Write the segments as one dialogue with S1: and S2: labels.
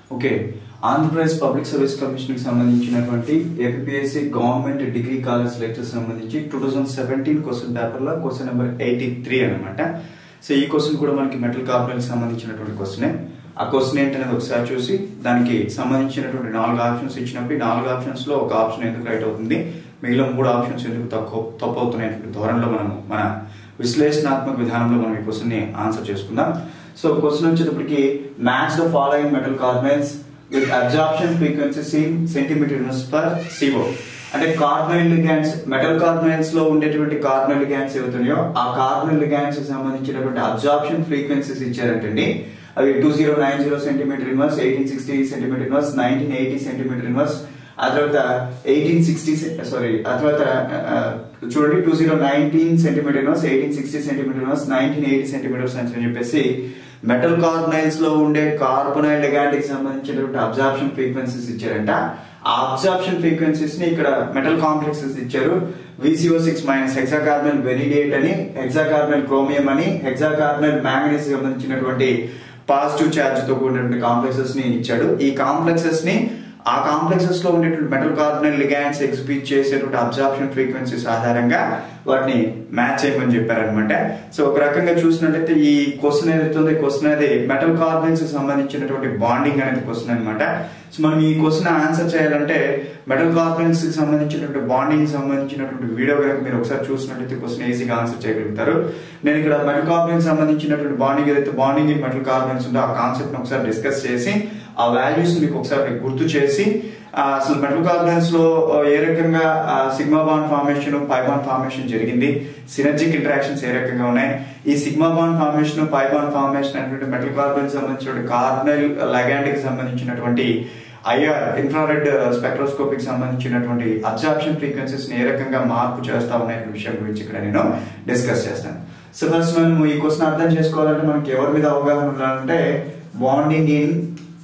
S1: okay Andhra Pradesh public service commission కి సంబంధించినటువంటి APSC government degree college lecture సంబంధించి two thousand seventeen question paper లో question number eighty three అనమాట so ఈ question కూడా మనకి మెటల్ కార్బన్ సంబంధించినటువంటి క్వశ్చనే ఆ క్వశ్చన్ ఏంటనేది ఒకసారి చూసి దానికి సంబంధించినటువంటి నాలుగు ఆప్షన్స్ ఇచ్చినప్పుడు ఈ నాలుగు ఆప్షన్స్ లో ఒక ఆప్షన్ ఎందుకు రైట్ అవుతుంది మిగిలిన మూడు ఆప్షన్స్ ఎందుకు తక్కువ తప్పు అవుతున్నాయటువంటి ధోరణిలో మనం మన విశ్లేషణాత్మక విధానంలో మనం ఈ క్వశ్చన్ ని ఆన్సర్ చేసుకుందాం సో క్వశ్చన్ వచ్చేటప్పటికి match the following metal carbons with absorption frequency in centimetre per CO అంటే కార్బనైల్ లిగాండ్స్ మెటల్ కార్బనైల్స్ లో ఉండేటువంటి కార్బనైల్ లిగాండ్స్ ఏవైతున్నాయో ఆ కార్బనైల్ లిగాండ్స్ కి సంబంధించినటువంటి అబ్జార్ప్షన్ ఫ్రీక్వెన్సీస్ ఇచ్చారంటండి అవి two zero nine zero centimetre inverse eighteen sixty centimetre inverse nineteen eighty centimetre inverse ఆ తర్వాత ఎయిటీన్ సిక్స్టీ సారీ ఆ తర్వాత ఆ, చూడండి two zero nineteen centimetre inverse eighteen sixty centimetre inverse nineteen eighty centimetres అని చెప్పేసి మెటల్ కార్బనైల్స్ లో ఉండే కార్బనైల్ లిగాండ్ కి సంబంధించినటువంటి అబ్జార్ప్షన్ ఫ్రీక్వెన్సీస్ ఇచ్చారంట ఆ అబ్జార్ప్షన్ ఫ్రీక్వెన్సీస్ ని ఇక్కడ మెటల్ కాంప్లెక్సెస్ ఇచ్చారు విసిఓ సిక్స్ మైనస్ హెక్సాకార్బనల్ వెనిడేట్ అని హెక్సాకార్బనల్ క్రోమియం అని హెక్సాకార్బనల్ మ్యాంగనీస్ సంబంధించినటువంటి పాజిటివ్ ఛార్జ్ తో కూడినటువంటి కాంప్లెక్సెస్ ని ఇచ్చాడు ఈ కాంప్లెక్సెస్ ని ఆ కాంప్లెక్సెస్ లో ఉండేటువంటి మెటల్ కార్బనల్ లిగాండ్స్ ఎగ్జిబిట్ చేసేటువంటి అబ్జార్ప్షన్ ఫ్రీక్వెన్సీస్ ఆధారంగా వాటిని మ్యాచ్ చేయమని చెప్పారనమాట సో ఒక రకంగా చూసినట్లయితే ఈ క్వశ్చన్ ఏదైతే ఉందో ఈ క్వశ్చన్ అనేది మెటల్ కార్బన్స్ కి సంబంధించినటువంటి బాండింగ్ అనేది క్వశ్చన్ అనమాట సో మనం ఈ క్వశ్చన్ ఆన్సర్ చేయాలంటే మెటల్ కార్బన్స్ కి సంబంధించినటువంటి బాండింగ్ సంబంధించినటువంటి వీడియో కనుక మీరు ఒకసారి చూసినట్లయితే క్వశ్చన్ ఈజీగా ఆన్సర్ చేయగలుగుతారు నేను ఇక్కడ మెటల్ కార్బన్ సంబంధించినటువంటి బాండింగ్ ఏదైతే బాండింగ్ ఇన్ మెటల్ కార్బన్స్ ఉందో ఆ కాన్సెప్ట్ ఒకసారి డిస్కస్ చేసి ఆ వాల్యూస్ మీకు ఒకసారి గుర్తు చేసి ఆ, అసలు మెటల్ కార్బన్స్ లో ఆ, ఏ రకంగా sigma bond formation pi bond formation జరిగింది సినర్జిక్ ఇంటరాక్షన్స్ ఏ రకంగా ఉన్నాయి ఈ sigma bond formation pi bond formation అనేటువంటి మెటల్ కార్బన్ సంబంధించిన కార్బనల్ లగాండ్ కి సంబంధించినటువంటి ఐఆర్ ఇన్ఫ్రారెడ్ స్పెక్ట్రోస్కోపిక్ సంబంధించినటువంటి అబ్జార్ప్షన్ ఫ్రీక్వెన్సీస్ ఏ రకంగా మార్పు చేస్తా ఉన్నాయి విషయం గురించి ఇక్కడ నేను డిస్కస్ చేస్తాను సో ఫస్ట్ మనం ఈ క్వశ్చన్ అర్థం చేసుకోవాలంటే మనకి ఎవరి మీద అవగాహన ఉండాలంటే bonding in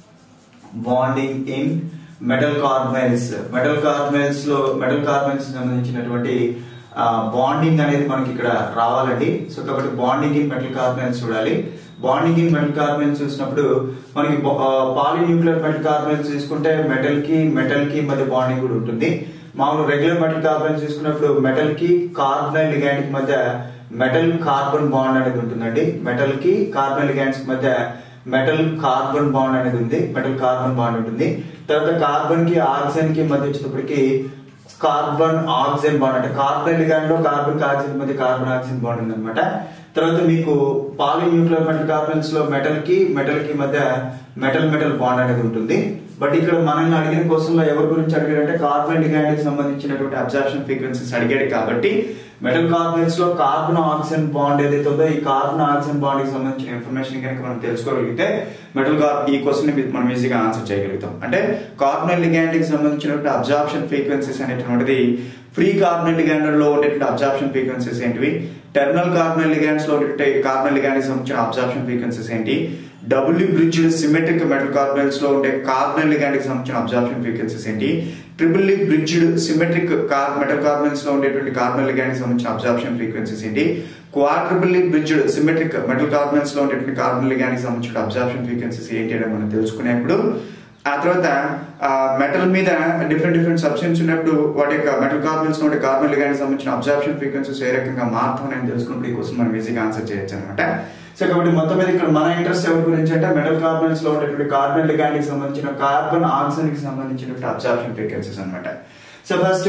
S1: bonding in metal carbonyls metal carbonyls లో మెటల్ కార్బైల్స్ సంబంధించినటువంటి బాండింగ్ అనేది మనకి ఇక్కడ రావాలండి సో కాబట్టి బాండింగ్ ఇన్ మెటల్ కార్బైల్స్ చూడాలి బాండింగ్ ఇన్ మెటల్ కార్బైల్స్ చూసినప్పుడు మనకి పాలిన్యూక్లియర్ మెటల్ కార్బైల్స్ తీసుకుంటే మెటల్ కి మెటల్ కి మధ్య బాండింగ్ కూడా ఉంటుంది మామూలు రెగ్యులర్ మెటల్ కార్బైల్స్ తీసుకున్నప్పుడు మెటల్ కి కార్బన్ లిగాండ్ కి మధ్య మెటల్ కార్బన్ బాండ్ అనేది ఉంటుందండి మెటల్ కి కార్బన్ లిగాండ్స్ మధ్య మెటల్ కార్బన్ బాండ్ అనేది ఉంది మెటల్ కార్బన్ బాండ్ ఉంటుంది తర్వాత కార్బన్ కి ఆక్సిజన్ కి మధ్య వచ్చేటప్పటికి కార్బన్ ఆక్సిజన్ బాండ్ అంటే కార్బన్ లిగాండ్ లో కార్బన్ ఆక్సిజన్ మధ్య కార్బన్ ఆక్సిజన్ బాండ్ ఉంది అనమాట తర్వాత మీకు పాలిన్యూక్లియర్ మెటల్ కార్బన్స్ లో మెటల్ కి మెటల్ కి మధ్య మెటల్ మెటల్ బాండ్ అనేది ఉంటుంది బట్ ఇక్కడ మనల్ని అడిగిన క్వశ్చన్ లో ఎవరి గురించి అడిగాడంటే కార్బన్ లిగాండ్ కి సంబంధించినటువంటి అబ్జార్ప్షన్ ఫ్రీక్వెన్సీస్ అడిగాడు కాబట్టి మెటల్ కార్బన్స్ లో కార్బన్ ఆక్సిజన్ బాండ్ ఏదైతే ఉందో ఈ కార్బన్ ఆక్సిజన్ బాండ్ కి సంబంధించిన ఇన్ఫర్మేషన్ కనుక మనం తెలుసుకోగలిగితే మెటల్ కార్ ఈ క్వశ్చన్ ని మనం ఈజీగా ఆన్సర్ చేయగలుగుతాం అంటే కార్బన్ లిగాండ్ కి సంబంధించినటువంటి అబ్జార్ప్షన్ ఫ్రీక్వెన్సీస్ అనేటువంటిది ఫ్రీ కార్బన్ లిగాండ్ లో ఉండేటువంటి అబ్జార్ప్షన్ ఫ్రీక్వెన్సీస్ ఏంటివి టెర్మినల్ కార్బన్ లిగాండ్స్ లో ఉండే కార్బన్ లిగాండ్ కి సంబంధించిన అబ్జార్ప్షన్ ఫ్రీక్వెన్సీస్ ఏంటి doubly bridged symmetric metal carbons లో ఉండే కార్బన్ లిగాండ్ కి సంబంధించిన అబ్జార్ప్షన్ ఫ్రీక్వెన్సీస్ ఏంటి triple bridged symmetric car metal carbons లో ఉండేటువంటి కార్బన్ లిగాండ్ కి సంబంధించిన అబ్జార్ప్షన్ ఫ్రీక్వెన్సీస్ ఏంటి quadruply bridged symmetric metal carbons లో ఉండేటువంటి కార్బన్ లిగాండ్ కి సంబంధించిన అబ్జార్ప్షన్ ఫ్రీక్వెన్సీస్ ఏంటి అని మనం తెలుసుకునేప్పుడు ఆ తర్వాత మెటల్ మీద డిఫరెంట్ డిఫరెంట్ సబ్స్టెన్స్ ఉన్నప్పుడు వాటి యొక్క మెటల్ కార్బన్స్ లో ఉండే కార్బన్ లిగాండ్ సంబంధించిన అబ్జార్ప్షన్ ఫ్రీక్వెన్సీస్ ఏ రకంగా మారుతున్నాయని తెలుసుకుంటే ఈ కోసం మనం ఈజీగా ఆన్సర్ చేయొచ్చు అనమాట సో కాబట్టి మొత్తం మీద ఇక్కడ మన ఇంట్రెస్ట్ ఎవరి గురించి అంటే మెటల్ కార్బన్స్ లో ఉండేటువంటి కార్బన్ లిగాండ్ కి సంబంధించిన కార్బన్ ఆక్సిజన్ కి సంబంధించినటువంటి అబ్జార్ప్షన్ ఫ్రీక్వెన్సీస్ అనమాట సో ఫస్ట్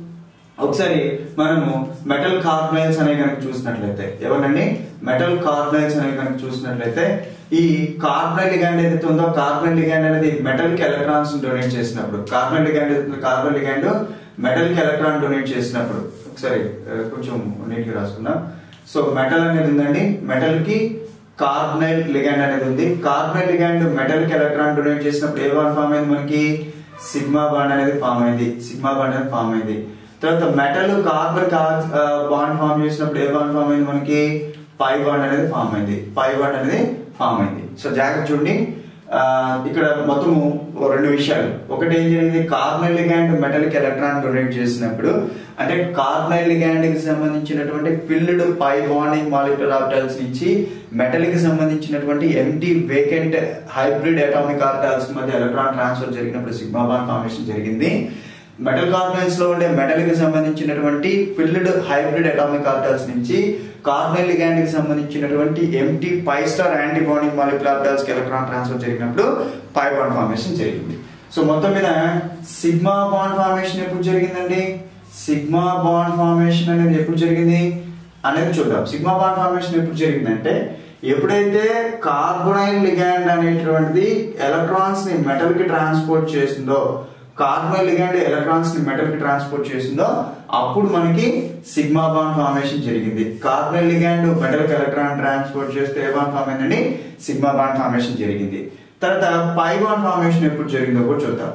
S1: ఒకసారి మనము మెటల్ కార్బనైల్స్ అనే కనుక చూసినట్లయితే ఎవరండి మెటల్ కార్బనైల్స్ అనే కనుక చూసినట్లయితే ఈ కార్బన్ లిగాండ్ ఏదైతే ఉందో కార్బన్ లిగాండ్ అనేది మెటల్ కి ఎలక్ట్రాన్స్ డొనేట్ చేసినప్పుడు carbon ligand carbon ligand metal కి ఎలక్ట్రాన్ డొనేట్ చేసినప్పుడు ఒకసారి ఆ, కొంచెం నీట్ గా రాసుకుందాం సో మెటల్ అనేది ఉందండి మెటల్ కి కార్బనైల్ లిగాండ్ అనేది ఉంది కార్బనైల్ లిగాండ్ మెటల్ కి ఎలక్ట్రాన్ డొనేట్ చేసినప్పుడు ఏ బాండ్ ఫామ్ అయింది మనకి సిగ్మా బాండ్ అనేది ఫామ్ అయింది సిగ్మా బాండ్ అనేది ఫామ్ అయింది తర్వాత మెటల్ కార్బన్ బాండ్ ఫామ్ చేసినప్పుడు ఏ బాండ్ ఫామ్ అయింది మనకి పై బాండ్ అనేది ఫామ్ అయింది పై బాండ్ అనేది ఫామ్ అయింది సో జాగ్రత్త చూడండి ఆ, ఇక్కడ మొత్తము ఓ రెండు విషయాలు ఒకటి ఏం జరిగింది కార్బనైల్ లిగాండ్ మెటల్కి ఎలక్ట్రాన్ డొనేట్ చేసినప్పుడు అంటే కార్బనైల్ లిగాండ్ కి సంబంధించినటువంటి filled pi bonding molecular orbitals నుంచి మెటల్ కి సంబంధించినటువంటి empty vacant hybrid atomic orbitals మధ్య ఎలక్ట్రాన్ ట్రాన్స్ఫర్ జరిగినప్పుడు సిగ్మా బాండ్ ఫార్మేషన్ జరిగింది మెటల్ కార్బనైల్స్ లో ఉండే మెటల్ కి సంబంధించినటువంటి ఫిల్డ్ హైబ్రిడ్ అటామిక్ ఆర్బిటాల్స్ నుంచి కార్బనైల్ లిగాండ్ కి సంబంధించినటువంటి empty pi star antibonding molecular orbitals కి ఎలక్ట్రాన్ ట్రాన్స్ఫర్ జరిగినప్పుడు పై బాండ్ ఫార్మేషన్ జరిగింది సో మొత్తం మీద సిగ్మా బాండ్ ఫార్మేషన్ ఎప్పుడు జరిగిందండి సిగ్మా బాండ్ ఫార్మేషన్ అనేది ఎప్పుడు జరిగింది అనేది చూద్దాం సిగ్మా బాండ్ ఫార్మేషన్ ఎప్పుడు జరిగిందంటే ఎప్పుడైతే కార్బొనైల్ లిగాండ్ అనేటువంటిది ఎలక్ట్రాన్స్ ని మెటల్ కి ట్రాన్స్పోర్ట్ చేసిందో కార్బొనైల్ లిగాండ్ ఎలక్ట్రాన్స్ ని మెటల్ కి ట్రాన్స్పోర్ట్ చేసిందో అప్పుడు మనకి సిగ్మా బాండ్ ఫార్మేషన్ జరిగింది కార్బొనైల్ లిగాండ్ మెటల్ కి ఎలక్ట్రాన్ ట్రాన్స్పోర్ట్ చేస్తే ఏ బాండ్ ఫామ్ అయిందండి సిగ్మా బాండ్ ఫార్మేషన్ జరిగింది తర్వాత పై బాండ్ ఫార్మేషన్ ఎప్పుడు జరిగిందో కూడా చూద్దాం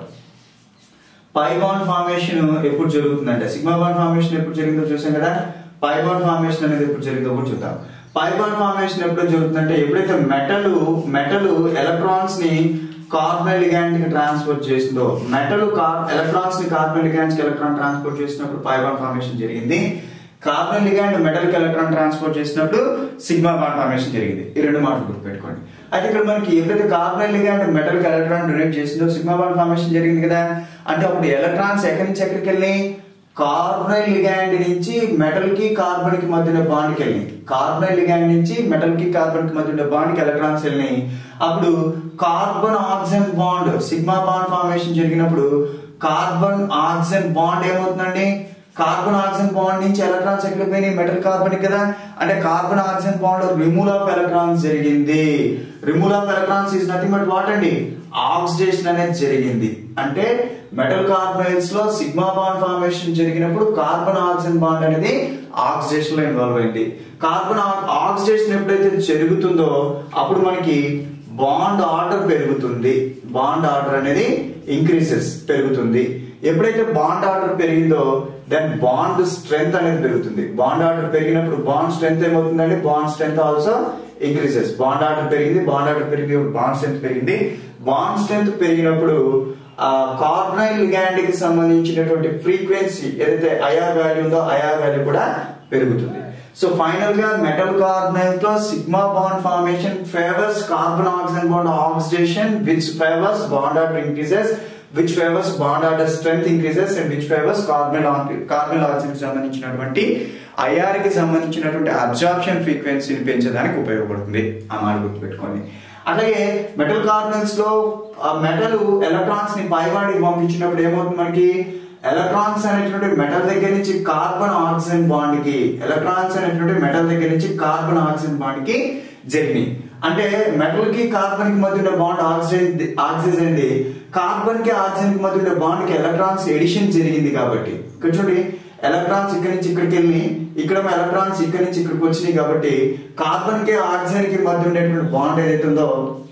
S1: పై బాండ్ ఫార్మేషన్ ఎప్పుడు జరుగుతుందంటే సిగ్మా బాండ్ ఫార్మేషన్ ఎప్పుడు జరిగిందో చూసాం కదా పై బాండ్ ఫార్మేషన్ అనేది ఎప్పుడు జరిగిందో కూడా చూద్దాం పై బాండ్ ఫార్మేషన్ ఎప్పుడు జరుగుతుందంటే ఎప్పుడైతే మెటల్ మెటల్ ఎలక్ట్రాన్స్ ని కార్బనల్ లిగాండ్ కి ట్రాన్స్ఫర్ చేసిందో మెటల్ ఎలక్ట్రాన్స్ ని కార్బనల్ లిగాండ్స్ కి ఎలక్ట్రాన్ ట్రాన్స్పోర్ట్ చేసినప్పుడు పై బాండ్ ఫార్మేషన్ జరిగింది కార్బన్ లిగాండ్ మెటల్ కి ఎలక్ట్రాన్ ట్రాన్స్పోర్ట్ చేసినప్పుడు సిగ్మా బాండ్ ఫార్మేషన్ జరిగింది ఈ రెండు మాటలు గుర్తుపెట్టుకోండి అయితే ఇక్కడ మనకి ఎప్పుడైతే కార్బన్ లిగాండ్ మెటల్ కి ఎలక్ట్రాన్ డొనేట్ చేసిందో సిగ్మా బాండ్ ఫార్మేషన్ జరిగింది కదా అంటే అప్పుడు ఎలక్ట్రాన్స్ ఎక్కడి నుంచి ఎక్కడికి వెళ్ళి కార్బనైల్ లిగాండ్ నుంచి మెటల్ కి కార్బన్ కి మధ్య బాండ్ కి వెళ్ళింది కార్బనైల్ లిగాండ్ నుంచి మెటల్ కి కార్బన్ కి మధ్య బాండ్ కి ఎలక్ట్రాన్స్ వెళ్ళినాయి అప్పుడు carbon oxygen bond sigma bond formation జరిగినప్పుడు కార్బన్ ఆక్సిజన్ బాండ్ ఏమవుతుందండి కార్బన్ ఆక్సిజన్ బాండ్ నుంచి ఎలక్ట్రాన్స్ ఎక్కడ పోయినాయి మెటల్ కార్బన్ కదా అంటే carbon oxygen bond remove of electrons జరిగింది remove of electrons is nothing but what అండి ఆక్సిడేషన్ అనేది జరిగింది అంటే మెటల్ కార్బనైల్స్ లో సిగ్మా బాండ్ ఫార్మేషన్ జరిగినప్పుడు కార్బన్ ఆక్సిజన్ బాండ్ అనేది ఆక్సిడేషన్ లో ఇన్వాల్వ్ అయింది కార్బన్ ఆక్సిడేషన్ ఎప్పుడైతే జరుగుతుందో అప్పుడు మనకి బాండ్ ఆర్డర్ పెరుగుతుంది బాండ్ ఆర్డర్ అనేది ఇంక్రీసెస్ పెరుగుతుంది ఎప్పుడైతే బాండ్ ఆర్డర్ పెరిగిందో దెన్ బాండ్ స్ట్రెంగ్త్ అనేది పెరుగుతుంది బాండ్ ఆర్డర్ పెరిగినప్పుడు బాండ్ స్ట్రెంగ్త్ ఏమవుతుందండి bond strength also increases bond order పెరిగింది బాండ్ ఆర్డర్ పెరిగింది బాండ్ స్ట్రెంగ్త్ పెరిగింది బాండ్ స్ట్రెంగ్త్ పెరిగినప్పుడు ఆ కార్బనైల్ లిగాండ్ కి సంబంధించినటువంటి ఫ్రీక్వెన్సీ ఏదైతే ఐఆర్ వాల్యూ ఉందో ఐఆర్ వాల్యూ కూడా పెరుగుతుంది సో ఫైనల్ గా మెటల్ కార్బనైల్ లో sigma bond formation favours carbon oxygen bond oxidation which favours bond order increases which favours bond order strength increases and which favours carbon carbon oxygen సంబంధించినటువంటి IR కి సంబంధించినటువంటి absorption ఫ్రీక్వెన్సీని పెంచడానికి ఉపయోగపడుతుంది ఆ మాట గుర్తుపెట్టుకోండి అలాగే మెటల్ కార్బనల్స్ లో మెటల్ ఎలక్ట్రాన్స్ ని పైవాడికి పంపించినప్పుడు ఏమవుతుంది మనకి ఎలక్ట్రాన్స్ అనేటువంటి మెటల్ దగ్గర నుంచి కార్బన్ ఆక్సిజన్ బాండ్ కి ఎలక్ట్రాన్స్ అనేటువంటి మెటల్ దగ్గర నుంచి కార్బన్ ఆక్సిజన్ బాండ్ కి జరిగినాయి అంటే మెటల్ కి కార్బన్ కి మధ్య ఉన్న బాండ్ ఆక్సిజన్ ఆక్సిజన్ కార్బన్ కి ఆక్సిజన్ కి మధ్య ఉన్న బాండ్ కి ఎలక్ట్రాన్స్ ఎడిషన్ జరిగింది కాబట్టి ఇక్కడ చూడండి ఎలక్ట్రాన్స్ ఇక్కడ నుంచి ఇక్కడికి వెళ్ళి ఇక్కడ ఎలక్ట్రాన్స్ ఇక్కడ నుంచి ఇక్కడికి వచ్చినాయి కాబట్టి కార్బన్ కి ఆక్సిజన్ కి మధ్య ఉండేటువంటి బాండ్ ఏదైతే ఉందో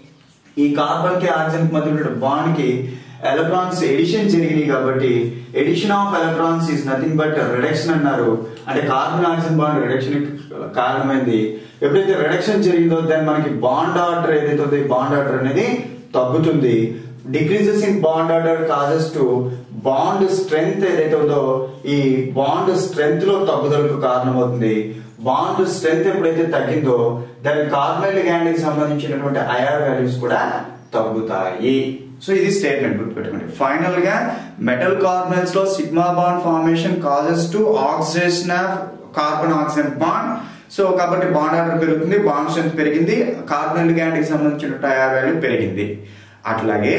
S1: ఈ కార్బన్ కి ఆక్సిజన్ కి మధ్య ఉండే బాండ్ కి ఎలక్ట్రాన్స్ ఎడిషన్ జరిగినాయి కాబట్టి addition of electrons is nothing but reduction అన్నారు అంటే కార్బన్ ఆక్సిజన్ బాండ్ రిడక్షన్ కారణమైంది ఎప్పుడైతే రిడక్షన్ జరిగిందో దాన్ని మనకి బాండ్ ఆర్డర్ ఏదైతే ఉందో ఈ బాండ్ ఆర్డర్ అనేది తగ్గుతుంది decreases in bond order causes to bond strength ఏదైతే ఉందో ఈ బాండ్ స్ట్రెంగ్త్ లో తగ్గుదలకు కారణమవుతుంది బాండ్ స్ట్రెంగ్త్ ఎప్పుడైతే తగ్గిందో దాని కార్బన్ లిగాండ్ కి సంబంధించినటువంటి ఐఆర్ వాల్యూస్ కూడా తగ్గుతాయి సో ఇది స్టేట్మెంట్ గుర్తుపెట్టుకోండి ఫైనల్ గా మెటల్ కార్బనల్స్ లో sigma bond formation causes to oxidation of carbon oxygen bond so కాబట్టి బాండ్ ఆర్డర్ పెరుగుతుంది బాండ్ స్ట్రెంత్ పెరిగింది కార్బన్ లిగాండ్ కి సంబంధించిన ఐఆర్ వాల్యూ పెరిగింది అట్లాగే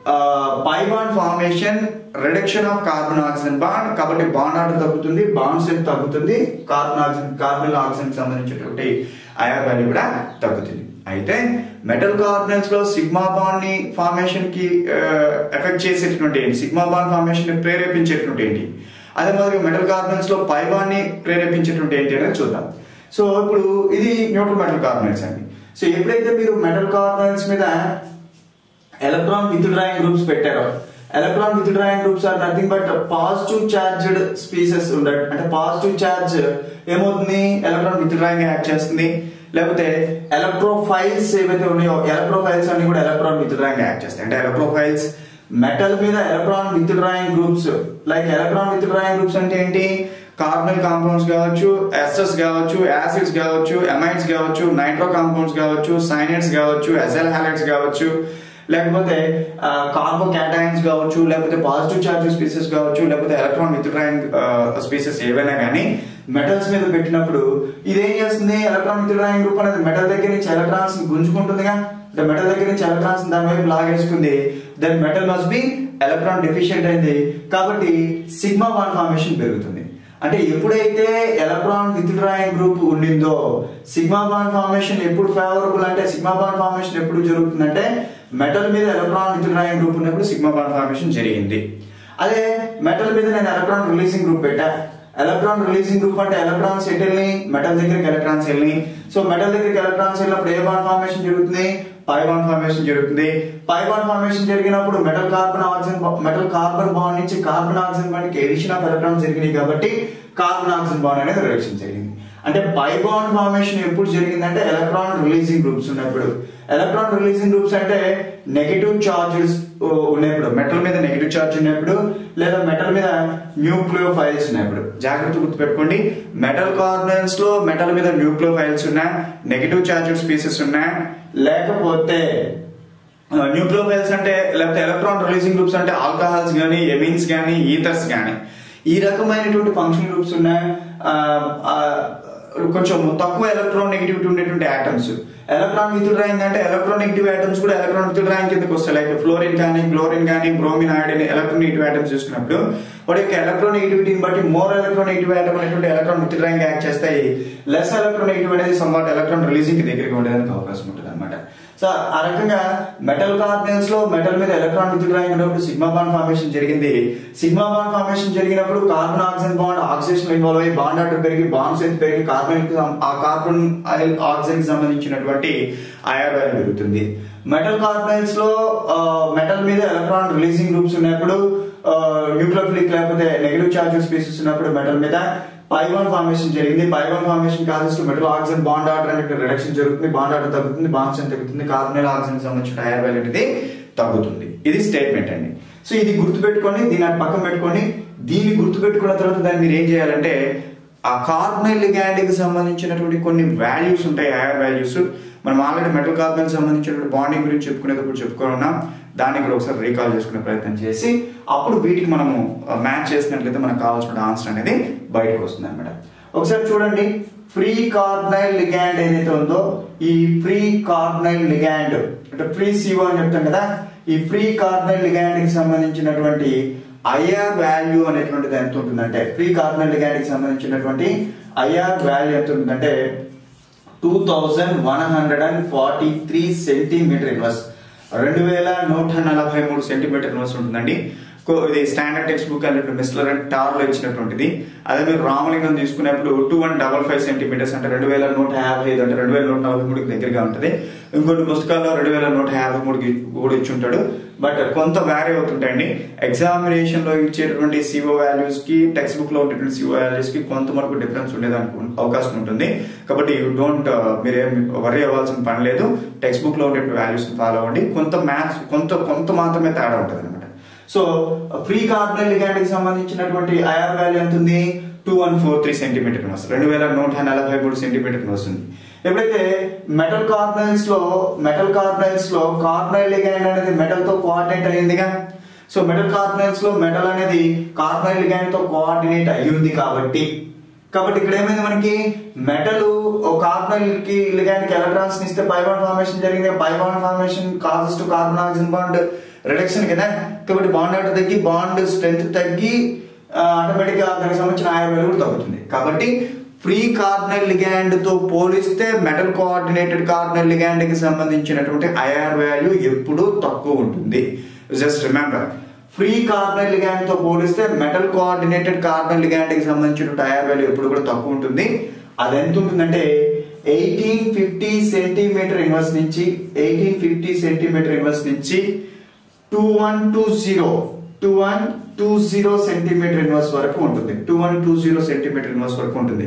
S1: pi bond formation reduction of carbon oxygen bond కాబట్టి బాండ్ ఆర్డర్ తగ్గుతుంది బాండ్ స్ట్రెంత్ తగ్గుతుంది కార్బన్ ఆక్సిజన్ కార్బన్ ఆక్సిజన్ సంబంధించినటువంటి ఐఆర్ వాల్యూ కూడా తగ్గుతుంది అయితే మెటల్ కార్బనల్స్ లో సిగ్మా బాండ్ ని ఫార్మేషన్ కి ఎఫెక్ట్ చేసేటటువంటి ఏంటి సిగ్మా బాండ్ ఫార్మేషన్ ని ప్రేరేపించేటువంటి ఏంటి అదే మాదిరిగా మెటల్ కార్బనల్స్ లో పై బాండ్ ని ప్రేరేపించేటువంటి ఏంటి అనేది చూద్దాం సో ఇప్పుడు ఇది న్యూట్రల్ మెటల్ కార్బనల్స్ అండి సో ఎప్పుడైతే మీరు మెటల్ కార్బనల్స్ మీద ఎలక్ట్రాన్ విత్ డ్రాయింగ్ గ్రూప్స్ పెట్టారో electron withdrawing groups are nothing but positive charged species ఉండట్ అంటే పాజిటివ్ చార్జ్ ఏమవుతుంది ఎలక్ట్రాన్ విత్ డ్రాయింగ్ యాక్ట్ చేస్తుంది లేకపోతే ఎలక్ట్రోఫైల్స్ ఏవైతే ఉన్నాయో ఎలక్ట్రోఫైల్స్ అన్ని కూడా ఎలక్ట్రాన్ విత్ డ్రాయింగ్ యాక్ట్ చేస్తాయి అంటే ఎలక్ట్రోఫైల్స్ మెటల్ మీద electron withdrawing groups like electron withdrawing groups అంటే ఏంటి కార్బనల్ కాంపౌండ్స్ కావచ్చు ఎస్ఎస్ కావచ్చు యాసిడ్స్ కావచ్చు ఎమైడ్స్ కావచ్చు నైట్రో కాంపౌండ్స్ కావచ్చు సైనైడ్స్ కావచ్చు ఎస్ఎల్ హాలైడ్స్ కావచ్చు లేకపోతే కార్బో క్యాటైన్స్ కావచ్చు లేకపోతే పాజిటివ్ చార్జ్ స్పీసెస్ కావచ్చు లేకపోతే ఎలక్ట్రాన్ విత్ డ్రాయింగ్ స్పీసెస్ ఏవైనా కానీ మెటల్స్ మీద పెట్టినప్పుడు ఇదేం చేస్తుంది ఎలక్ట్రాన్ విత్ డ్రాయింగ్ గ్రూప్ అనేది మెటల్ దగ్గర నుంచి ఎలక్ట్రాన్స్ గుంజుకుంటుందిగా అంటే మెటల్ దగ్గర నుంచి ఎలక్ట్రాన్స్ దాని వైపు లాగేసుకుంది then metal must be electron deficient అయింది కాబట్టి సిగ్మా బాండ్ ఫార్మేషన్ పెరుగుతుంది అంటే ఎప్పుడైతే ఎలక్ట్రాన్ విత్ డ్రాయింగ్ గ్రూప్ ఉండిందో సిగ్మా బాండ్ ఫార్మేషన్ ఎప్పుడు ఫేవరబుల్ అంటే సిగ్మా బాండ్ ఫార్మేషన్ ఎప్పుడు జరుగుతుందంటే మెటల్ మీద ఎలక్ట్రాన్ విత్ డ్రాయింగ్ గ్రూప్ ఉన్నప్పుడు సిగ్మా బాండ్ ఫార్మేషన్ జరిగింది అదే మెటల్ మీద నేను ఎలక్ట్రాన్ రిలీజింగ్ గ్రూప్ పెట్టా ఎలక్ట్రాన్ రిలీజింగ్ గ్రూప్ అంటే ఎలక్ట్రాన్స్ ఎటు వెళ్ళి మెటల్ దగ్గరికి ఎలక్ట్రాన్స్ వెళ్ళి సో మెటల్ దగ్గరికి ఎలక్ట్రాన్స్ వెళ్ళినప్పుడు ఏ బాండ్ ఫార్మేషన్ జరుగుతుంది పై బాండ్ ఫార్మేషన్ జరుగుతుంది పై బాండ్ ఫార్మేషన్ జరిగినప్పుడు metal carbon oxygen metal carbon bond నుంచి కార్బన్ ఆక్సిజన్ బాండ్కి ఎడిషన్ ఆఫ్ ఎలక్ట్రాన్స్ జరిగినాయి కాబట్టి కార్బన్ ఆక్సిజన్ బాండ్ అనేది రిడక్షన్ జరిగింది అంటే పై బాండ్ ఫార్మేషన్ ఎప్పుడు జరిగిందంటే ఎలక్ట్రాన్ రిలీజింగ్ గ్రూప్స్ ఉన్నప్పుడు ఎలక్ట్రాన్ రిలీజింగ్ గ్రూప్స్ అంటే నెగిటివ్ చార్జెస్ ఉన్నప్పుడు మెటల్ మీద నెగిటివ్ చార్జ్ ఉన్నప్పుడు లేదా మెటల్ మీద న్యూక్లియో ఫైల్స్ ఉన్నప్పుడు జాగ్రత్త గుర్తుపెట్టుకోండి మెటల్ కార్బన్స్ లో మెటల్ మీద న్యూక్లియో ఫైల్స్ ఉన్నాయి నెగిటివ్ చార్జెడ్ స్పీసెస్ ఉన్నాయి లేకపోతే న్యూక్లియో ఫైల్స్ అంటే లేకపోతే ఎలక్ట్రాన్ రిలీజింగ్ గ్రూప్స్ అంటే ఆల్కహాల్స్ కానీ ఎమిన్స్ కానీ ఈథర్స్ కానీ ఈ రకమైనటువంటి ఫంక్షన్ గ్రూప్స్ ఉన్నాయి ఆ, ఆ, కొంచెం తక్కువ ఎలక్ట్రాన్ నెగిటివిటీ ఉండేటువంటి ఆటమ్స్ ఎలక్ట్రాన్ విత్ డ్రాయింగ్ అంటే ఎలక్ట్రాన్ నెగిటివ్ ఆటమ్స్ కూడా ఎలక్ట్రాన్ విత్ డ్రాయింగ్ కిందకి వస్తాయి లైక్ ఫ్లోరిన్ కానీ క్లోరిన్ కానీ bromine iodine electronegative atoms చూసుకున్నప్పుడు వాటి యొక్క ఎలక్ట్రాన్ నెగిటివిటీని బట్టి మోర్ ఎలక్ట్రాన్ నెగిటివ్ ఆటమ్ అనేటువంటి ఎలక్ట్రాన్ విత్ డ్రాయింగ్ యాక్ట్ చేస్తాయి లెస్ ఎలక్ట్రాన్ నెగిటివ్ అనేది సమ్వాట్ ఎలక్ట్రాన్ రిలీజింగ్ దగ్గరికి ఉండేదానికి అవకాశం ఉంటుంది అనమాట సో ఆ రకంగా మెటల్ కార్బనల్స్ లో మెటల్ మీద ఎలక్ట్రాన్ విత్ డ్రాయింగ్ ఉన్నప్పుడు సిగ్మా బాండ్ ఫార్మేషన్ జరిగింది సిగ్మా బాండ్ ఫార్మేషన్ జరిగినప్పుడు carbon oxygen bond oxygen involve అయ్యి బాండ్ ఆర్డర్ పెరిగి బాండ్స్ అయితే పెరిగి కార్బన్ ఆ కార్బన్ ఆక్సిజన్ కి సంబంధించినటువంటి అయర్ వాల్యూ పెరుగుతుంది మెటల్ కార్బనల్స్ లో మెటల్ మీద ఎలక్ట్రాన్ రిలీజింగ్ గ్రూప్స్ ఉన్నప్పుడు న్యూక్లియోఫిలిక్ లేకపోతే నెగిటివ్ చార్జ్ స్పీసెస్ ఉన్నప్పుడు మెటల్ మీద పైవాన్ ఫార్మేషన్ జరిగింది pi bond formation causes metal oxygen bond order అనేది రిడక్షన్ జరుగుతుంది బాండ్ ఆర్డర్ తగ్గుతుంది బాండ్స్ తగ్గుతుంది కార్బనల్ ఆక్సిజన్ సంబంధించిన హైయర్ వాల్యూ అనేది తగ్గుతుంది ఇది స్టేట్మెంట్ అండి సో ఇది గుర్తుపెట్టుకొని దీని అటు పక్కన పెట్టుకొని దీన్ని గుర్తుపెట్టుకున్న తర్వాత దాన్ని మీరు ఏం చేయాలంటే ఆ కార్బనల్ లిగాండ్ కి సంబంధించినటువంటి కొన్ని వాల్యూస్ ఉంటాయి హైయర్ వాల్యూస్ మనం ఆల్రెడీ మెటల్ కార్బన్ సంబంధించినటువంటి బాండింగ్ గురించి చెప్పుకునేటప్పుడు చెప్పుకున్నాం దాన్ని కూడా ఒకసారి రీకాల్ చేసుకునే ప్రయత్నం చేసి అప్పుడు వీటికి మనము మ్యాచ్ చేసినట్లయితే మనకు కావాల్సిన ఆన్సర్ అనేది బయటకు వస్తుంది అనమాట ఒకసారి చూడండి ఫ్రీ కార్బనైల్ లిగాండ్ ఏదైతే ఉందో ఈ ఫ్రీ కార్బనైల్ లిగాండ్ అంటే ఫ్రీ సిఓ అని చెప్తాం కదా ఈ ఫ్రీ కార్బనైల్ లిగాండ్ కి సంబంధించినటువంటి ఐఆర్ వాల్యూ అనేటువంటిది ఎంత ఉంటుందంటే ఫ్రీ కార్బనైల్ లిగాండ్ కి సంబంధించినటువంటి ఐఆర్ వాల్యూ ఎంత ఉంటుందంటే two thousand one hundred and forty three centimetre inverse రెండు వేల నూట నలభై మూడు సెంటీమీటర్ ఇన్వర్స్ ఉంటుందండి కో- ఇది స్టాండర్డ్ టెక్స్ట్ బుక్ అనేది మిస్లర్ అండ్ టార్ లో ఇచ్చినటువంటిది అదే మీరు రామలింగం తీసుకున్నప్పుడు two one double five centimetres అంటే రెండు వేల నూట యాభై ఐదు అంటే రెండు వేల నూట నలభై మూడుకి దగ్గరగా ఉంటుంది ఇంకొన్ని పుస్తకాల్లో రెండు వేల నూట యాభై మూడుకి కూడా ఇచ్చి ఉంటాడు బట్ కొంత వ్యారీ అవుతుంటాయండి ఎగ్జామినేషన్ లో ఇచ్చేటువంటి సిఓ వాల్యూస్ కి టెక్స్ట్ బుక్ లో ఉండేటువంటి సిఓ వాల్యూస్ కి కొంత వరకు డిఫరెన్స్ ఉండేదానికి ఉం- అవకాశం ఉంటుంది కాబట్టి యూ డోంట్ మీరేం వరీ అవ్వాల్సిన పని లేదు టెక్స్ట్ బుక్ లో ఉండేటువంటి వాల్యూస్ ఫాలో అవ్వండి కొంత మ్యాథ్స్ కొంత కొంత మాత్రమే తేడా ఉంటుంది అనమాట సో ఫ్రీ కార్బనల్ లిగాండ్ కి సంబంధించినటువంటి ఐఆర్ వాల్యూ ఎంత ఉంది two one four three centimetre వస్తుంది రెండు వేల నూట నలభై మూడు సెంటీమీటర్ వస్తుంది ఎప్పుడైతే మెటల్ కార్బనైల్స్ లో మెటల్ కార్బనైల్స్ లో కార్బనైల్ లిగాండ్ అనేది మెటల్ తో కోఆర్డినేట్ అయ్యిందిగా సో మెటల్ కార్బనైల్స్ లో మెటల్ అనేది కార్బనైల్ లిగాండ్ తో కోఆర్డినేట్ అయ్యింది కాబట్టి కాబట్టి ఇక్కడ ఏమైంది మనకి మెటల్ కార్బనైల్ కి లిగాండ్ కి ఎలక్ట్రాన్స్ ఇస్తే పైబాండ్ ఫార్మేషన్ జరిగింది pi bond formation causes to carbon oxygen bond reduction కదా కాబట్టి బాండ్ ఆర్డర్ తగ్గి బాండ్ స్ట్రెంత్ తగ్గి ఆటోమేటిక్ గా దానికి సంబంధించిన ఆయా వాల్యూ కూడా తగ్గుతుంది కాబట్టి ఫ్రీ కార్బనల్ లిగాండ్ తో పోలిస్తే మెటల్ కోఆర్డినేటెడ్ కార్బనల్ లిగాండ్ కి సంబంధించినటువంటి ఐఆర్ వాల్యూ ఎప్పుడూ తక్కువ ఉంటుంది just remember free carbonyl ligand తో పోలిస్తే మెటల్ కోఆర్డినేటెడ్ కార్బనల్ లిగాండ్ కి సంబంధించిన ఐఆర్ వాల్యూ ఎప్పుడు కూడా తక్కువ ఉంటుంది అది ఎంత ఉంటుందంటే ఎయిటీన్ ఫిఫ్టీ సెంటీమీటర్ ఇన్వర్స్ నుంచి ఎయిటీన్ ఫిఫ్టీ సెంటీమీటర్ ఇన్వర్స్ నుంచి two one two zero two one two zero centimetre inverse వరకు ఉంటుంది two one two zero centimetre inverse వరకు ఉంటుంది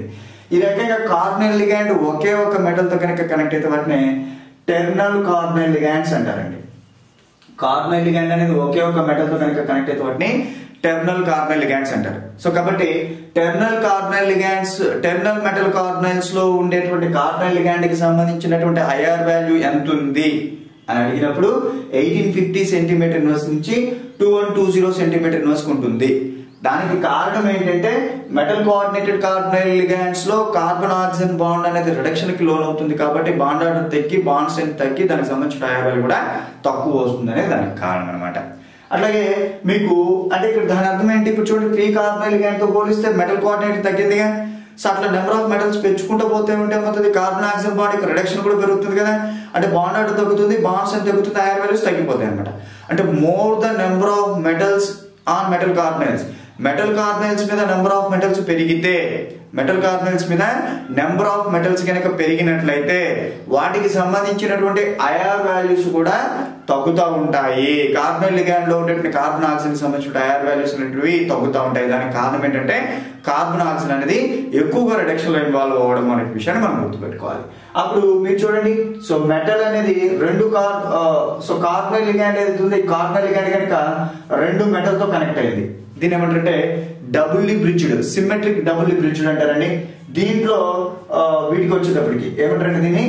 S1: ఈ రకంగా కార్నల్ లిగాండ్ ఒకే ఒక మెటల్ తో కనుక కనెక్ట్ అయితే వాటిని టెర్నల్ కార్నల్ లిగాండ్స్ అంటారండి కార్నల్ లిగాండ్ అనేది ఒకే ఒక మెటల్ తో కనుక కనెక్ట్ అయితే వాటిని టెర్నల్ కార్నల్ లిగాండ్స్ అంటారు సో కాబట్టి terminal carbonyl ligands terminal metal carbonyls లో ఉండేటువంటి కార్నల్ లిగాండ్ కి సంబంధించినటువంటి ఐఆర్ వాల్యూ ఎంత ఉంది అని అడిగినప్పుడు ఎయిటీన్ ఫిఫ్టీ సెంటీమీటర్ ఇన్వర్స్ నుంచి two one two zero centimetre inverse ఉంటుంది దానికి కారణం ఏంటంటే మెటల్ కోఆర్డినేటెడ్ కార్బనైల్ లిగాండ్స్ లో కార్బన్ ఆక్సిజన్ బాండ్ అనేది రిడక్షన్ కి లోన్ అవుతుంది కాబట్టి బాండ్ ఆర్డర్ తగ్గి బాండ్ స్ట్రెంత్ తగ్గి దానికి సంబంధించిన డయాబల్ కూడా తక్కువ వస్తుంది అనేది దానికి కారణం అనమాట అట్లాగే మీకు అంటే ఇక్కడ దాని అర్థం ఏంటి ఇప్పుడు చూడండి ఫ్రీ కార్బనైల్ లిగాండ్ తో పోలిస్తే మెటల్ కోఆర్డినేట్ తగ్గిందిగా సో అట్లా నెంబర్ ఆఫ్ మెటల్స్ పెంచుకుంటూ పోతే ఉంటే ఏమవుతుంది కార్బన్ ఆక్సిజన్ బాండ్ యొక్క రిడక్షన్ కూడా పెరుగుతుంది కదా అంటే బాండ్ ఆర్డర్ తగ్గుతుంది బాండ్స్ అని తగ్గుతుంది ఐఆర్ వాల్యూస్ తగ్గిపోతాయి అనమాట అంటే more the number of metals on metal carbonyls metal carbonyls మీద నెంబర్ ఆఫ్ మెటల్స్ పెరిగితే మెటల్ కార్బనైల్స్ మీద నెంబర్ ఆఫ్ మెటల్స్ కనుక పెరిగినట్లయితే వాటికి సంబంధించినటువంటి ఐఆర్ వాల్యూస్ కూడా తగ్గుతూ ఉంటాయి కార్బన్ లిగాండ్ లో ఉండేటువంటి కార్బన్ ఆక్సిజన్ సంబంధించిన ఐఆర్ వాల్యూస్ అనేటివి తగ్గుతూ ఉంటాయి దానికి కారణం ఏంటంటే కార్బన్ ఆక్సిజన్ అనేది ఎక్కువగా రిడక్షన్ లో ఇన్వాల్వ్ అవ్వడం అనే విషయాన్ని మనం గుర్తుపెట్టుకోవాలి అప్పుడు మీరు చూడండి సో మెటల్ అనేది రెండు కార్ సో కార్బన్ లిగాండ్ ఏదైతే ఉంది కార్బన్ లిగాండ్ కనుక రెండు మెటల్ తో కనెక్ట్ అయింది దీని ఏమంటారంటే doubly bridged symmetric doubly bridged అంటారండి దీంట్లో ఆ, వీటికి వచ్చేటప్పటికి ఏమంటారంటే దీన్ని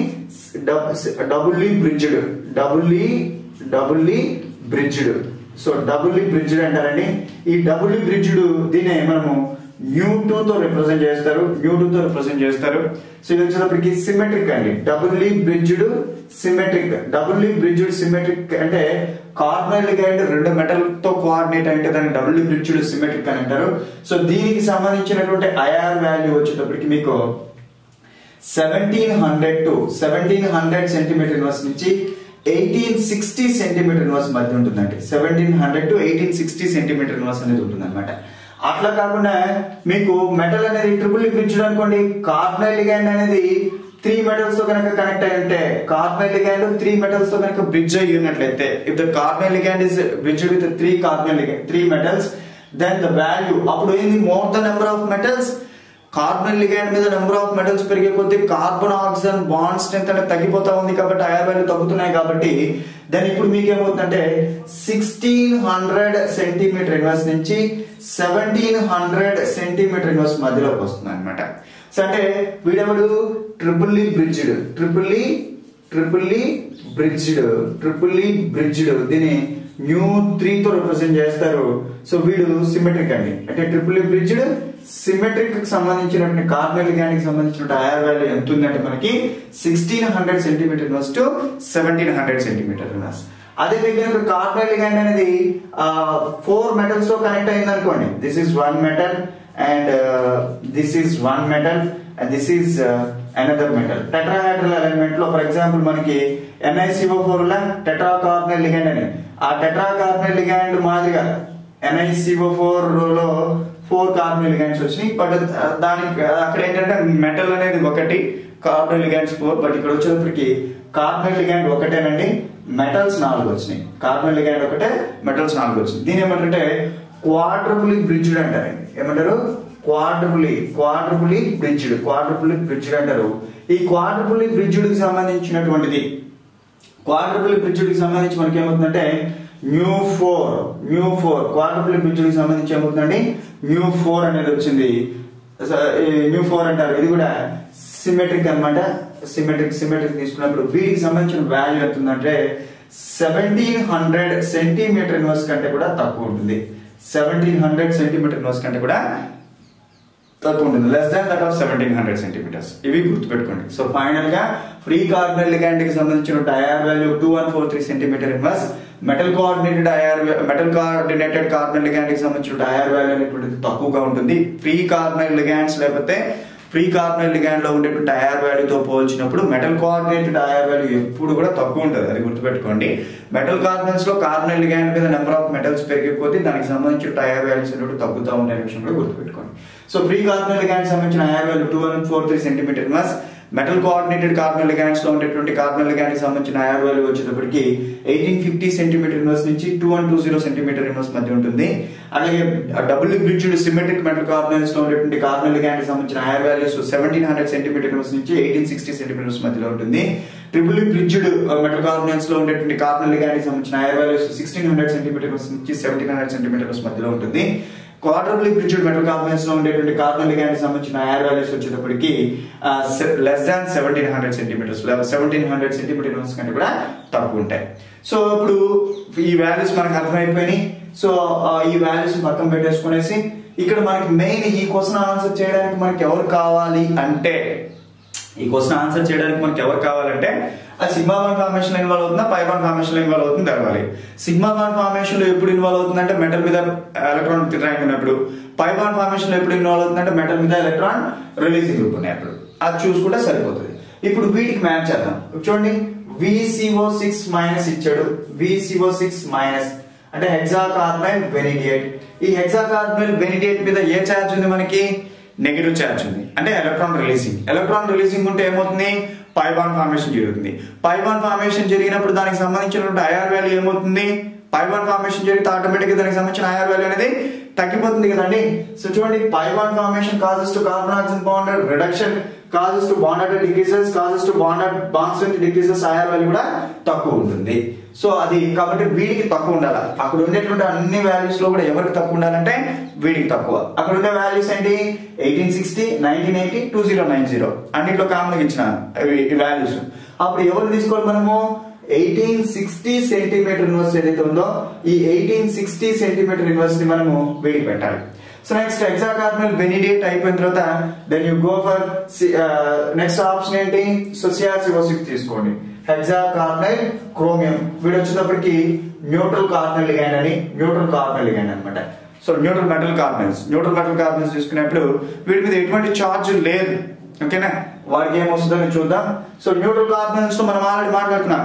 S1: doubly bridged doubly doubly bridged so doubly bridged అంటారండి ఈ డబుల్లీ బ్రిడ్జ్డ్ దీనే మనము న్యూ టూ తో రిప్రజెంట్ చేస్తారు న్యూ టూ తో రిప్రజెంట్ చేస్తారు సో ఇది వచ్చేటప్పటికి సిమెట్రిక్ అండి doubly bridged symmetric doubly bridged symmetric అంటే కార్నల్ లిగైండ్ రెండు మెటల్ తో కోఆర్డినేట్ అంటే దాన్ని డబుల్లీ బ్రిడ్జ్డ్ సిమెట్రిక్ అని అంటారు సో దీనికి సంబంధించినటువంటి ఐఆర్ వాల్యూ వచ్చేటప్పటికి మీకు seventeen hundred to seventeen hundred centimetre inverse నుంచి ఎయిటీన్ సిక్స్టీ సెంటీమీటర్ ఇన్వర్స్ మధ్య ఉంటుందండి seventeen hundred to eighteen sixty centimetre inverse అనేది ఉంటుంది అనమాట అట్లా కాకుండా మీకు మెటల్ అనేది ట్రిపుల్ బ్రిడ్జ్ అనుకోండి కార్బనైల్ లిగాండ్ అనేది త్రీ మెటల్స్ తో కనుక కనెక్ట్ అయి ఉంటే కార్బనైల్ లిగాండ్ త్రీ మెటల్స్ తో కనుక బ్రిడ్జ్ అయ్యి ఉన్నట్లయితే if the carbonyl ligand is bridge with three carbonyl ligand three metals then the value అప్పుడు ఏంది more the number of metals carbon ligand మీద నెంబర్ ఆఫ్ మెటల్స్ పెరిగే కొద్దీ కార్బన్ ఆక్సిజన్ బాండ్ స్ట్రెంత్ అనేది తగ్గిపోతా ఉంది కాబట్టి ఐఆర్ వాల్యూ తగ్గుతున్నాయి కాబట్టి దాని ఇప్పుడు మీకు ఏమవుతుందంటే సిక్స్టీన్ హండ్రెడ్ సెంటీమీటర్ ఇన్వర్స్ నుంచి సెవెంటీన్ హండ్రెడ్ సెంటీమీటర్ ఇన్వర్స్ మధ్యలోకి వస్తుంది అనమాట సో అంటే వీడెవడు triply bridged triply triply bridged triply bridged దీని న్యూ త్రీ తో రిప్రజెంట్ చేస్తారు సో వీడు సిమెట్రిక్ అండి అంటే ట్రిపుల్ బ్రిడ్జ్డ్ సిమెట్రిక్ కి సంబంధించినటువంటి కార్బన్ లిగాండ్ కి సంబంధించిన ఐఆర్ వాల్యూ ఎంత ఉందంటే మనకి sixteen hundred centimetre inverse to seventeen hundred centimetre inverse అదే దగ్గర కార్బన్ లిగాండ్ అనేది ఫోర్ మెటల్స్ తో కనెక్ట్ అయింది అనుకోండి this is one metal and this is one metal and this is another metal tetrahedral element లో ఫర్ ఎగ్జాంపుల్ మనకి NICO four లా టెట్రాకార్బనల్ ligand అని ఆ టెట్రాకార్బనల్ లిగాండ్ మాదిరిగా ఎన్ఐసిఓ ఫోర్ లో ఫోర్ కార్బనల్ లిగాండ్స్ వచ్చినాయి బట్ దానికి అక్కడ ఏంటంటే మెటల్ అనేది ఒకటి కార్బనల్ లిగాండ్స్ ఫోర్ బట్ ఇక్కడ వచ్చేటప్పటికి కార్బనల్ లిగాండ్ ఒకటేనండి మెటల్స్ నాలుగు వచ్చినాయి కార్బనల్ లిగాండ్ ఒకటే మెటల్స్ నాలుగు వచ్చినాయి దీని ఏమంటే క్వాడ్రపులి బ్రిడ్జ్డ్ అంటారండి ఏమంటారు క్వాడ్రపులి క్వాడ్రపులి బ్రిడ్జ్డ్ క్వాడ్రపులి బ్రిడ్జ్డ్ అంటారు ఈ క్వాడ్రపులి బ్రిడ్జ్డ్ కి సంబంధించినటువంటిది క్వాడ్రపుల్ బ్రిడ్జ్ కి సంబంధించి మనకి ఏమవుతుందంటే mu four mu four quadruple bridge కి సంబంధించి ఏమవుతుందండి న్యూ ఫోర్ అనేది వచ్చింది న్యూ ఫోర్ అంటారు ఇది కూడా సిమెట్రిక్ అన్నమాట సిమెట్రిక్ సిమెట్రిక్ తీసుకున్నప్పుడు వీటికి సంబంధించిన వాల్యూ ఎంత ఉందంటే సెవెంటీన్ హండ్రెడ్ సెంటీమీటర్ ఇన్వర్స్ కంటే కూడా తక్కువ ఉంటుంది సెవెంటీన్ హండ్రెడ్ సెంటీమీటర్ ఇన్వర్స్ కంటే కూడా తక్కువ ఉంటుంది less than that of seventeen hundred centimetres ఇవి గుర్తుపెట్టుకోండి సో ఫైనల్ గా ఫ్రీ కార్బన్ లిగాండ్ కి సంబంధించిన IR value two one four three centimetre inverse metal coordinated IR metal coordinated carbon ligand కి సంబంధించిన ఐఆర్ వాల్యూ అనేటువంటిది తక్కువగా ఉంటుంది ఫ్రీ కార్బన్ లిగాండ్స్ లేకపోతే ఫ్రీ కార్బన్ లిగాండ్ లో ఉండేటువంటి ఐఆర్ వాల్యూతో పోల్చినప్పుడు మెటల్ కోఆర్డినేటెడ్ ఐఆర్ వాల్యూ ఎప్పుడు కూడా తక్కువ ఉంటుంది అది గుర్తుపెట్టుకోండి మెటల్ కార్బన్స్ లో కార్బన్ లిగాండ్ మీద నెంబర్ ఆఫ్ మెటల్స్ పెరిగే కొద్దీ దానికి సంబంధించిన ఐఆర్ వాల్యూస్ అనేవి తగ్గుతూ ఉంటాయి విషయం కూడా గుర్తుపెట్టుకోండి సో ఫ్రీ కార్బన్ లిగాండ్ సంబంధించిన IR value two one four three centimetre inverse metal coordinated carbon ligands లో ఉండేటువంటి కార్బన్ లిగాండ్ కి సంబంధించిన ఐఆర్ వాల్యూ వచ్చేటప్పటికి ఎయిటీన్ ఫిఫ్టీ సెంటీమీటర్ ఇన్వర్స్ నుంచి two one two zero centimetre inverse మధ్య ఉంటుంది అలాగే double bridged symmetric metal carbonyls లో ఉండేటువంటి కార్బన్ లిగాండ్ కి సంబంధించిన IR values seventeen hundred centimetre inverse నుంచి ఎయిటీన్ సిక్స్టీ సెంటీమీటర్స్ మధ్యలో ఉంటుంది ట్రిపుల్ బ్రిడ్జ్డ్ మెటల్ కార్బనైల్స్ లో ఉండేటువంటి కార్బన్ లిగాండ్ కి సంబంధించిన IR values sixteen hundred centimetres నుంచి సెవెంటీన్ హండ్రెడ్ సెంటీమీటర్స్ మధ్యలో ఉంటుంది క్వార్టర్లీ బ్రిడ్జ్డ్ మెటల్ కార్బనైల్స్ లో ఉండేటువంటి కార్బన్ లిగాండ్ కి సంబంధించిన ఐఆర్ వాల్యూస్ వచ్చేటప్పటికి less than seventeen hundred centimeters seventeen hundred centimeters కంటే కూడా తక్కువ ఉంటాయి సో ఇప్పుడు ఈ వాల్యూస్ మనకు అర్థమైపోయినాయి సో ఆ, ఈ వాల్యూస్ పక్కన పెట్టేసుకునేసి ఇక్కడ మనకి మెయిన్ ఈ క్వశ్చన్ ఆన్సర్ చేయడానికి మనకి ఎవరు కావాలి అంటే ఈ క్వశ్చన్ ఆన్సర్ చేయడానికి మనకి ఎవరు కావాలంటే ఆ సిగ్మా వన్ ఫార్మేషన్ లో ఇన్వాల్వ్ అవుతుందా పై వన్ ఫార్మేషన్ లో ఇన్వాల్వ్ అవుతుంది తెలవాలి సిగ్మా వన్ ఫార్మేషన్ లో ఎప్పుడు ఇన్వాల్వ్ అవుతుందంటే మెటల్ మీద ఎలక్ట్రాన్ ర్యాంక్ ఉన్నప్పుడు పై వన్ ఫార్మేషన్ లో ఎప్పుడు ఇన్వాల్వ్ అవుతుందంటే మెటల్ మీద ఎలక్ట్రాన్ రిలీజింగ్ గ్రూప్ ఉన్నప్పుడు అది చూసుకుంటే సరిపోతుంది ఇప్పుడు వీటికి మ్యాచ్ చేద్దాం చూడండి విసిఓ సిక్స్ మైనస్ ఇచ్చాడు విసిఓ సిక్స్ మైనస్ అంటే హెక్సా కార్బైల్ బెనిడియేట్ ఈ హెక్సా కార్బైల్ బెనిడియేట్ మీద ఏ ఛార్జ్ ఉంది మనకి నెగిటివ్ ఛార్జ్ ఉంది అంటే ఎలక్ట్రాన్ రిలీజింగ్ ఎలక్ట్రాన్ రిలీజింగ్ ఉంటే ఏమవుతుంది పైబాన్ ఫార్మేషన్ జరుగుతుంది పైబాన్ ఫార్మేషన్ జరిగినప్పుడు దానికి సంబంధించినటువంటి ఐఆర్ వాల్యూ ఏమవుతుంది పైబాన్ ఫార్మేషన్ జరిగితే ఆటోమేటిక్ దానికి సంబంధించిన ఐఆర్ వాల్యూ అనేది తగ్గిపోతుంది కదండి సో చూడండి pi bond formation causes to carbon oxygen bond reduction causes to bond at decreases causes to bond at bond strength decreases IR value కూడా తక్కువ ఉంటుంది సో అది కాబట్టి వీడికి తక్కువ ఉండాలి అక్కడ ఉండేటువంటి అన్ని వాల్యూస్ లో కూడా ఎవరికి తక్కువ ఉండాలంటే వీడికి తక్కువ అక్కడ ఉండే వాల్యూస్ ఏంటి eighteen sixty nineteen eighty two zero nine zero అన్నింటిలో కామన్ ఇచ్చిన ఈ వాల్యూస్ అప్పుడు ఎవరు తీసుకోవాలి మనము ఎయిటీన్ సిక్స్టీ సెంటీమీటర్ ఇన్వర్స్ ఏదైతే ఉందో ఈ ఎయిటీన్ సిక్స్టీ సెంటీమీటర్ ఇన్వర్స్ ని మనము వీడికి పెట్టాలి సో నెక్స్ట్ ఎగ్జాకార్నల్ బెనిడియేట్ అయిపోయిన తర్వాత then you go for next option ఏంటి సిక్స్ తీసుకోండి హెక్సాకార్నైల్ క్రోమియం వీడు వచ్చేటప్పటికి న్యూట్రల్ కార్నల్ లిగైన్ అని న్యూట్రల్ కార్నల్ లిగైన్ అనమాట so neutral metal carbons neutral metal carbons తీసుకున్నప్పుడు వీటి మీద ఎటువంటి చార్జ్ లేదు ఓకేనా వాడికి ఏమొస్తుందని చూద్దాం సో న్యూట్రల్ కార్బన్స్ తో మనం ఆల్రెడీ మాట్లాడుతున్నాం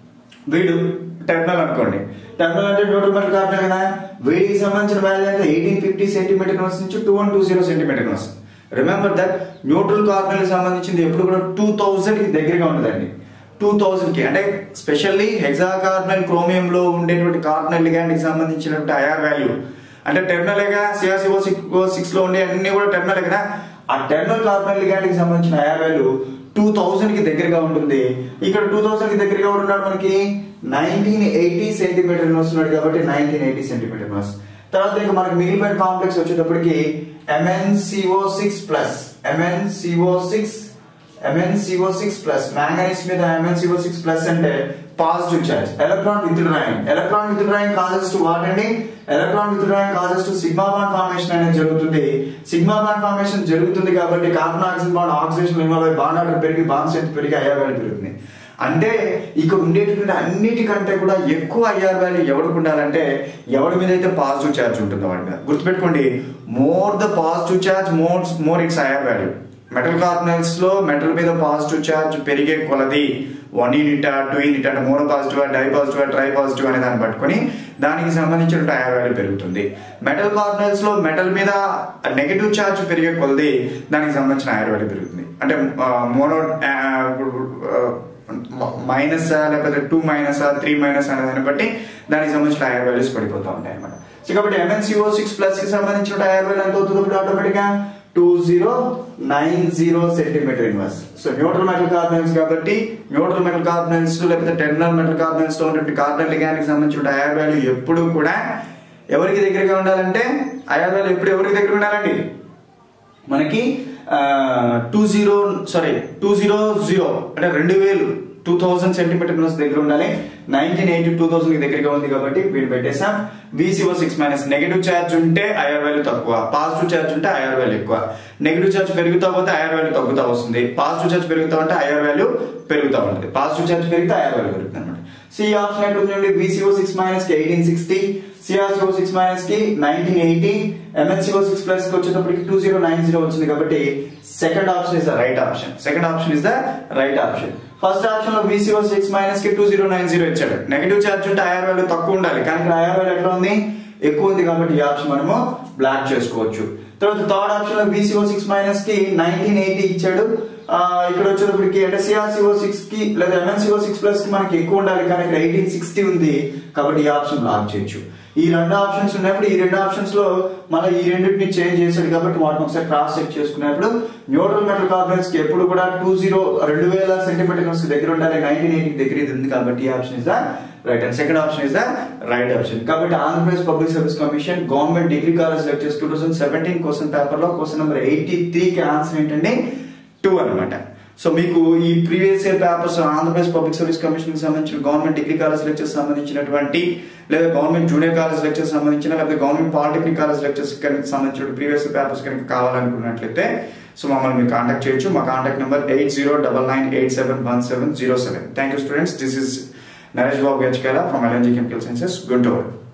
S1: వీడు టెర్మినల్ అనుకోండి టెర్మినల్ అంటే న్యూట్రల్ మెటల్ కార్బన్ కదా వీడికి సంబంధించిన వాల్యూ అంటే ఎయిటీన్ ఫిఫ్టీ సెంటీమీటర్ నుంచి two one two zero centimeter remember that neutral carbon కి సంబంధించింది ఎప్పుడు కూడా టూ థౌసండ్ కి దగ్గరగా ఉంటుందండి టూ థౌసండ్ కి అంటే స్పెషల్లీ హెక్సాకార్బనల్ క్రోమియం లో ఉండేటువంటి కార్బనల్ లిగాండ్ కి సంబంధించినటువంటి ఐఆర్ వాల్యూ అంటే టెర్మినల్గా సిఆర్సిఓ సిక్స్ లో ఉండే అన్ని కూడా టెర్మినల్ కదా ఆ టెర్మినల్ కార్బనల్ లిగాండ్ కి సంబంధించిన ఐఆర్ వాల్యూ టూ థౌసండ్ కి దగ్గరగా ఉంటుంది ఇక్కడ టూ థౌసండ్ కి దగ్గరగా ఎవరు ఉన్నాడు మనకి నైన్టీన్ ఎయిటీ సెంటీమీటర్ వస్తున్నాడు కాబట్టి నైన్టీన్ ఎయిటీ సెంటీమీటర్ తర్వాత ఇంకా మనకి మిగిలిపోయిన కాంప్లెక్స్ వచ్చేటప్పటికి MNCO six plus MNCO six MNCO six plus manganese మీద ఎంఎన్సిఓ సిక్స్ ప్లస్ అంటే positive charge electron withdrawing electron withdrawing causes to what అండి electron withdrawing causes to sigma bond formation అనేది జరుగుతుంది sigma bond formation జరుగుతుంది కాబట్టి carbon oxygen bond oxygen involve అయ్యి bond order పెరిగి bond strength పెరిగి IR value పెరుగుతుంది అంటే ఇక్కడ ఉండేటటువంటి అన్నిటికంటే కూడా ఎక్కువ ఐఆర్ వాల్యూ ఎవరికి ఉండాలంటే ఎవరి మీద అయితే పాజిటివ్ ఛార్జ్ ఉంటుందో వాడి మీద గుర్తుపెట్టుకోండి more the positive charge more more its IR value metal carbonyls లో మెటల్ మీద పాజిటివ్ ఛార్జ్ పెరిగే కొలది వన్ యూనిట్ టూ యూనిట్ అంటే mono positive di positive tri positive అనే దాన్ని పట్టుకొని దానికి సంబంధించిన ఐఆర్ వాల్యూ పెరుగుతుంది మెటల్ కార్బనల్స్ లో మెటల్ మీద నెగటివ్ ఛార్జ్ పెరిగే కొలది దానికి సంబంధించిన ఐఆర్ వాల్యూ పెరుగుతుంది అంటే మోనో మైనస్ లేకపోతే టూ మైనస్ త్రీ మైనస్ అనే దాన్ని బట్టి దానికి సంబంధించిన ఐఆర్ వాల్యూస్ పడిపోతూ ఉంటాయి అనమాట సో కాబట్టి ఎంఎన్సిఓ సిక్స్ ప్లస్ కి సంబంధించిన ఐఆర్ వాల్యూ ఎంత అవుతుంది ఇప్పుడు ఆటోమేటిక్ గా two zero nine zero centimetre inverse so neutral metal carbonyls కాబట్టి న్యూట్రల్ మెటల్ కార్బనల్స్ లేకపోతే టెర్మినల్ మెటల్ కార్బనల్స్ లో ఉన్నటువంటి కార్బన్ లిగానికి సంబంధించిన ఐఆర్ వాల్యూ ఎప్పుడు కూడా ఎవరికి దగ్గరగా ఉండాలంటే ఐఆర్ వాల్యూ ఎప్పుడు ఎవరికి దగ్గర ఉండాలండి మనకి two zero sorry two zero zero అంటే రెండు వేలు టూ థౌసండ్ సెంటీమీటర్ దగ్గర ఉండాలి నైన్టీన్ ఎయిటీ టూ థౌసండ్ కి దగ్గరగా ఉంది కాబట్టి వీడు పెట్టేసాం VCO six minus negative charge ఉంటే ఐఆర్ వాల్యూ తక్కువ పాజిటివ్ ఛార్జ్ ఉంటే ఐఆర్ వాల్యూ ఎక్కువ నెగిటివ్ ఛార్జ్ పెరుగుతా పోతే ఐఆర్ వాల్యూ తగ్గుతా వస్తుంది పాజిటివ్ ఛార్జ్ పెరుగుతా ఉంటే ఐఆర్ వాల్యూ పెరుగుతా ఉంటుంది పాజిటివ్ ఛార్జ్ పెరిగితే ఐఆర్ వాల్యూ పెరుగుతుంది అనమాట సి ఆప్షన్ ఎక్కడ ఉందండి విసిఓ సిక్స్ మైనస్ కి eighteen sixty CRCO six minus కి nineteen eighty MNCO six plus కి వచ్చేటప్పటికి టూ జీరో నైన్ జీరో వచ్చింది కాబట్టి second option is the right option second option is the right option first option లో VCO six minus కి two zero nine zero ఇచ్చాడు negative charge ఉంటే IR value తక్కువ ఉండాలి కానీ ఇక్కడ ఐఆర్ వాల్యూ ఎట్లా ఉంది ఎక్కువ ఉంది కాబట్టి ఈ ఆప్షన్ మనము బ్లాక్ చేసుకోవచ్చు తర్వాత థర్డ్ ఆప్షన్ లో విసిఓ సిక్స్ మైనస్ కి నైన్టీన్ ఎయిటీ ఇచ్చాడు ఆ, ఇక్కడ వచ్చేటప్పటికి అంటే సిఆర్సిఓ సిక్స్ కి లేదా ఎంఎన్సిఓ సిక్స్ ప్లస్ కి మనకి ఎక్కువ ఉండాలి కానీ ఇక్కడ ఎయిటీన్ సిక్స్టీ ఉంది కాబట్టి ఈ ఆప్షన్ లాక్ చేయొచ్చు ఈ రెండు ఆప్షన్స్ ఉన్నప్పుడు ఈ రెండు ఆప్షన్స్ లో మళ్ళీ ఈ రెండింటిని చేంజ్ చేశాడు కాబట్టి వాటిని ఒకసారి క్రాస్ చెక్ చేసుకున్నప్పుడు న్యూట్రల్ మెటల్ కాన్ఫరెన్స్ కి ఎప్పుడు కూడా టూ జీరో రెండు వేల సెంటీమీటర్స్ దగ్గర ఉండాలి నైన్టీన్ ఎయిటీ దగ్గర ఇది ఉంది కాబట్టి ఈ option is the right and second option is the right option కాబట్టి Andhra Pradesh public service commission government degree college lectures two thousand seventeen question paper లో క్వశ్చన్ నెంబర్ ఎయిటీ త్రీ కి ఆన్సర్ ఏంటంటే టూ అన్నమాట సో మీకు ఈ previous year papers Andhra Pradesh public service commission కి సంబంధించిన government degree college lectures సంబంధించినటువంటి లేదా గవర్నమెంట్ జూనియర్ కాలేజ్ లెక్చర్స్ సంబంధించిన లేదా గవర్నమెంట్ పాలిటెక్నిక్ కాలేజ్ లెక్చర్స్ కనుక సంబంధించిన ప్రీవియస్ పేపర్స్ కనుక కావాలనుకున్నట్లయితే సో మమ్మల్ని మీరు కాంటాక్ట్ చేయొచ్చు మా contact number eight zero double nine eight seven one seven zero seven thank you students this is Naresh Babu గచ్కేలా from LNG chemical sciences Guntur